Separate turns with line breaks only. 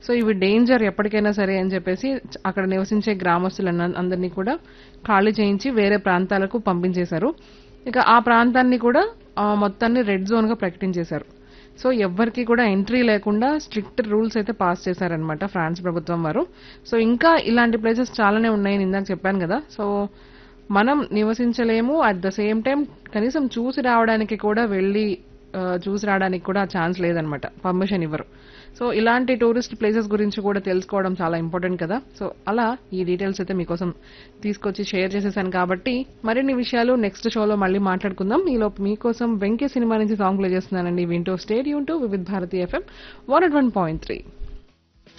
so ఇవి danger ఎప్పటికైనా సరే అని చెప్పేసి చ- అక్కడ నివసించే గ్రామస్తులను అందరినీ కూడా ఖాళీ చేయించి వేరే ప్రాంతాలకు పంపించేశారు ఇక ఆ ప్రాంతాన్ని కూడా ఆ, మొత్తాన్ని రెడ్ జోన్ గా ప్రకటించేశారు సో ఎవ్వరికి కూడా ఎంట్రీ లేకుండా స్ట్రిక్ట్ రూల్స్ అయితే పాస్ చేశారనమాట ఫ్రాన్స్ ప్రభుత్వం వారు సో ఇంకా ఇలాంటి ప్లేసెస్ చాలానే ఉన్నాయని ఇందాక చెప్పాను కదా సో మనం నివసించలేము అట్ ద సేమ్ టైం కనీసం చూసి రావడానికి కూడా వెళ్ళి ఆ, చూసి రావడానికి కూడా ఛాన్స్ లేదనమాట పర్మిషన్ ఇవ్వరు సో ఇలాంటి టూరిస్ట్ ప్లేసెస్ గురించి కూడా తెలుసుకోవడం చాలా ఇంపార్టెంట్ కదా సో అలా ఈ డీటెయిల్స్ అయితే మీకోసం తీసుకొచ్చి షేర్ చేసేసాను కాబట్టి మరిన్ని విషయాలు నెక్స్ట్ షోలో మళ్ళీ మాట్లాడుకుందాం ఈలోపు మీకోసం వెంకీ సినిమా నుంచి సాంగ్ ప్లే చేస్తున్నానండి వింటూ stay tuned to Vividh Bharati FM one one point three